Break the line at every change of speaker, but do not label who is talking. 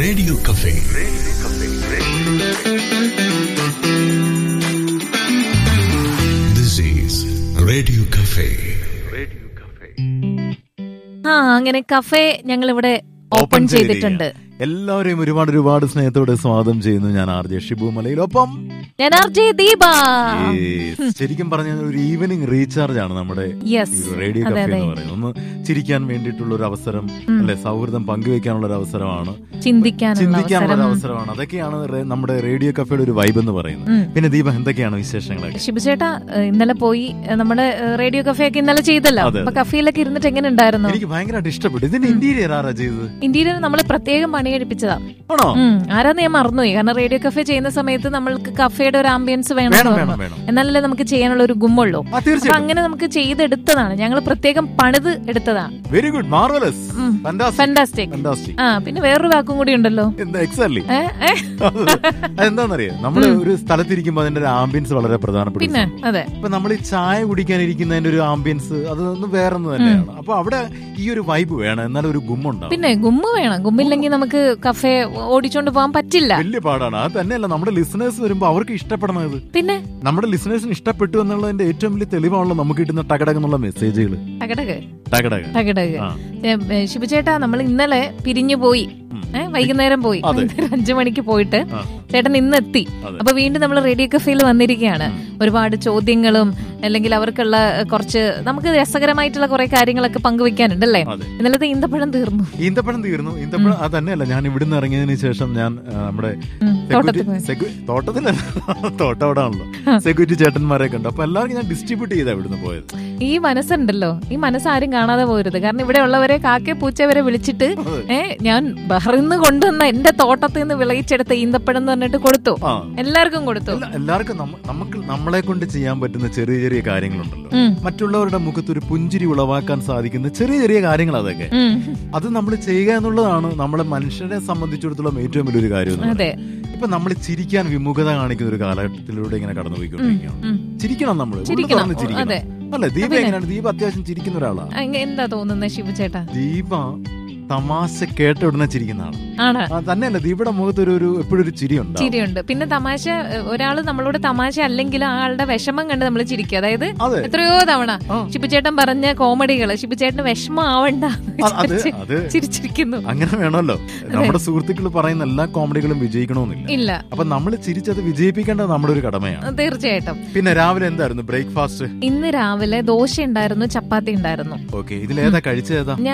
Radio cafe this is radio cafe
ആ അങ്ങനെ cafe ഞങ്ങൾ ഇവിടെ ഓപ്പൺ ചെയ്തിട്ടുണ്ട്
എല്ലാവരെയും ഒരുപാട് ഒരുപാട് സ്നേഹത്തോടെ സ്വാഗതം ചെയ്യുന്നു ഞാൻ ആർ ജെ ഷിബു മലയിലൊപ്പം
ഞാൻ ആർ ജെ ദീപ
ഏ, ശരിക്കും പറഞ്ഞ ഒരു ഈവനിങ് റീചാർജ് ആണ് നമ്മുടെ
യെസ്
ഈ ഒരു റേഡിയോ
അതെ
കഫേ
അതെ
എന്ന് പറയുന്നത് ഒന്ന് ചിരിക്കാൻ വേണ്ടിയിട്ടുള്ള ഒരു അവസരം അല്ലെ സൗഹൃദം പങ്കുവെക്കാനുള്ള ഒരു അവസരമാണ്
ചിന്തിക്കാനുള്ള
ചിന്തിക്കാനുള്ള ഒരു
അവസരം
അവസരമാണ് അതൊക്കെയാണ് റേ- നമ്മുടെ റേഡിയോ കഫേയുടെ ഒരു വൈബ് എന്ന് പറയുന്നത്
ഉം.
പിന്നെ ദീപ എന്തൊക്കെയാണ് വിശേഷങ്ങളൊക്കെ
ശിബുചേട്ടാ ഏഹ്, ഇന്നലെ പോയി ഏഹ്, നമ്മുടെ ഏഹ്, റേഡിയോ കഫേ ഒക്കെ ഇന്നലെ ചെയ്തല്ലോ
അതെ,
അപ്പൊ കഫേയിലൊക്കെ ഇരുന്നിട്ട് എങ്ങനെ ഉണ്ടായിരുന്നു
എനിക്ക് ഭയങ്കരമായിട്ട് ഇഷ്ടപ്പെട്ടു ഇതിന്റെ ഇന്റീരിയർ ആരാ ചെയ്തത്
ഇന്ത്യയിൽ നമ്മൾ പ്രത്യേകം പണി കഴിപ്പിച്ചതാ
ആണോ
ഉം, ആരാന്ന് ഞാൻ മറന്നുപോയി കാരണം റേഡിയോ കഫേ ചെയ്യുന്ന സമയത്ത് നമ്മൾക്ക് കഫേയുടെ ഒരു ആംബിയൻസ് വേണം
വേണം
എന്ന്
വേണം
തോന്നുന്നു.
വേണം
എന്നാലല്ലേ നമുക്ക് ചെയ്യാനുള്ള ഒരു ഗുമ്മുള്ളൂ
ആ
അപ്പൊ
തീർച്ചയായിട്ടും
അങ്ങനെ നമുക്ക് ചെയ്തെടുത്തതാണ് ഞങ്ങൾ പ്രത്യേകം പണിത് എടുത്തതാണ്
very good marvellous
hmm. Fantastic
fantastic
ആ പിന്നെ വേറൊരു വാക്കും കൂടി ഉണ്ടല്ലോ
എന്താ എക്സാക്ട്ലി
ഏ, ഏ?
അതെന്താണെന്നറിയോ നമ്മള് ഒരു സ്ഥലത്തിരിക്കുമ്പോ അതിന്റെ ഒരു ആംബിയൻസ് വളരെ പ്രധാനപ്പെട്ട
പിന്നെ അതെ
ഇപ്പൊ നമ്മൾ ഈ ചായ കുടിക്കാൻ ഇരിക്കുന്നതിന്റെ ഒരു ആംബിയൻസ് അതൊന്നും വേറെ ഒന്ന് തന്നെയാണ് അപ്പൊ അവിടെ ഈ ഒരു വൈബ് വേണം എന്നാലും ഒരു ഗുമ്മുണ്ടാവും
പിന്നെ ഗുമ്മ വേണം ഗുമ്മില്ലെങ്കിൽ നമുക്ക് കഫേ ഓടിച്ചോണ്ട് പോകാൻ പറ്റില്ല
വലിയ പാടാണ് അത് തന്നെയല്ല നമ്മുടെ ലിസണേഴ്സ് വരുമ്പോ അവർക്ക് ഇഷ്ടപ്പെടണത്
പിന്നെ
നമ്മുടെ ലിസണേഴ്സിന് ഇഷ്ടപ്പെട്ടു എന്നുള്ളതിന്റെ ഏറ്റവും വലിയ തെളിവാണല്ലോ നമുക്ക് കിട്ടുന്ന ടകടകെന്നുള്ള മെസ്സേജുകൾ
ടകടക്
ടകടക
ടകടക്
ആ.
ശിവചേട്ടാ നമ്മൾ ഇന്നലെ പിരിഞ്ഞു പോയി
ഉം.
ഏ, വൈകുന്നേരം പോയി
അതെ.
വൈകുന്നേരം അഞ്ചു മണിക്ക് പോയിട്ട്
ആ.
ചേട്ടൻ ഇന്ന് എത്തി
അതെ.
അപ്പൊ വീണ്ടും നമ്മൾ റേഡിയോ കഫേയിൽ വന്നിരിക്കുകയാണ് ഒരുപാട് ചോദ്യങ്ങളും അല്ലെങ്കിൽ അവർക്കുള്ള ഏ, കുറച്ച് നമുക്ക് രസകരമായിട്ടുള്ള കുറെ കാര്യങ്ങളൊക്കെ പങ്കുവെക്കാനുണ്ട് അല്ലേ
അതെ
ഇന്നലത്തെ ഈന്തപ്പഴം തീർന്നു
ഈന്തപ്പഴം തീർന്നു ഈന്തപ്പഴം അത് തന്നെയല്ല ഞാൻ ഇവിടുന്ന് ഇറങ്ങിയതിന് ശേഷം ഞാൻ ആ, നമ്മുടെ
ഉം, തോട്ടത്തിൽ
സെക്യൂരിറ്റി-
പോയി.
സെക്യൂ- തോട്ടത്തിലല്ല തോട്ടം അവിടെ ആണല്ലോ സെക്യൂരിറ്റി ചേട്ടന്മാരെ കണ്ടു അപ്പൊ എല്ലാവർക്കും ഞാൻ ഡിസ്ട്രിബ്യൂട്ട് ചെയ്താ ഇവിടുന്ന് പോയത്
ഈ മനസ്സുണ്ടല്ലോ ഈ മനസ്സ് ആരും കാണാതെ പോരുത് കാരണം ഇവിടെ ഉള്ളവരെ കാക്കെ പൂച്ച വരെ വിളിച്ചിട്ട് ഏ ഞാൻ ബഹറിന്ന് കൊണ്ടുവന്ന എന്റെ തോട്ടത്തിൽ നിന്ന് വിളയിച്ചെടുത്ത ഈന്തപ്പഴം എന്ന് പറഞ്ഞിട്ട് കൊടുത്തു
ആ
എല്ലാവർക്കും കൊടുത്തു
എല്ലാ- എല്ലാവർക്കും നമ്മ- നമുക്ക് നമ്മളെ കൊണ്ട് ചെയ്യാൻ പറ്റുന്ന ചെറിയ ചെറിയ കാര്യങ്ങളുണ്ടല്ലോ
ഉം,
മറ്റുള്ളവരുടെ മുഖത്ത് ഒരു പുഞ്ചിരി ഉളവാക്കാൻ സാധിക്കുന്ന ചെറിയ ചെറിയ കാര്യങ്ങൾ അതൊക്കെ
ഉം.
അത് നമ്മൾ ചെയ്യുക എന്നുള്ളതാണ് നമ്മളെ മനുഷ്യരെ സംബന്ധിച്ചിടത്തോളം ഏറ്റവും വലിയൊരു കാര്യം എന്ന്
അതെ
പറയുന്നത്. ഇപ്പൊ നമ്മൾ ചിരിക്കാൻ വിമുഖത കാണിക്കുന്ന ഒരു കാലഘട്ടത്തിലൂടെ ഇങ്ങനെ കടന്നുപോയിക്കൊണ്ടിരിക്കുകയാണ്
ഉം.
ചിരിക്കണം നമ്മൾ
ചിരിക്കണം.
തുറന്ന് ചിരിക്കണം
അതെ.
അല്ലെ ദീപ എങ്ങനെയാണ് ദീപ അത്യാവശ്യം ചിരിക്കുന്ന ഒരാളാ
ആ, ഇങ്ങ- എന്താ തോന്നുന്നത് ശിവചേട്ടാ
ദീപ തമാശ കേട്ട ഉടനെ ചിരിക്കുന്ന ആള്
ആണ്
ആ, തന്നെയല്ല ദീപയുടെ മുഖത്ത് ഒരു ഒരു എപ്പോഴും ഒരു ചിരി ഉണ്ടാവും
ചിരിയുണ്ട് പിന്നെ തമാശ ഒരാൾ നമ്മളോട് തമാശ അല്ലെങ്കിലും ആ ആളുടെ വിഷമം കണ്ട് നമ്മൾ ചിരിക്കുക അതായത്
അതെ
എത്രയോ തവണ
ആ.
ശിബുചേട്ടൻ പറഞ്ഞ കോമഡികള് ശിബുചേട്ടന് വിഷമം ആവണ്ട എന്ന്
അ- അത്
വിചാരിച്ച്
അത്
ചിരിച്ചിരിക്കുന്നു
അങ്ങനെ വേണമല്ലോ നമ്മുടെ സുഹൃത്തുക്കൾ പറയുന്ന എല്ലാ കോമഡികളും വിജയിക്കണമെന്നില്ല
ഇല്ല
അപ്പൊ നമ്മൾ ചിരിച്ചത് വിജയിപ്പിക്കേണ്ടത് നമ്മുടെ ഒരു കടമയാണ്
തീർച്ചയായിട്ടും
പിന്നെ രാവിലെ എന്തായിരുന്നു ബ്രേക്ക്ഫാസ്റ്റ്
ഇന്ന് രാവിലെ ദോശ ഉണ്ടായിരുന്നു ചപ്പാത്തി ഉണ്ടായിരുന്നു
ഓക്കെ ഇതിലേതാ കഴിച്ചേതാ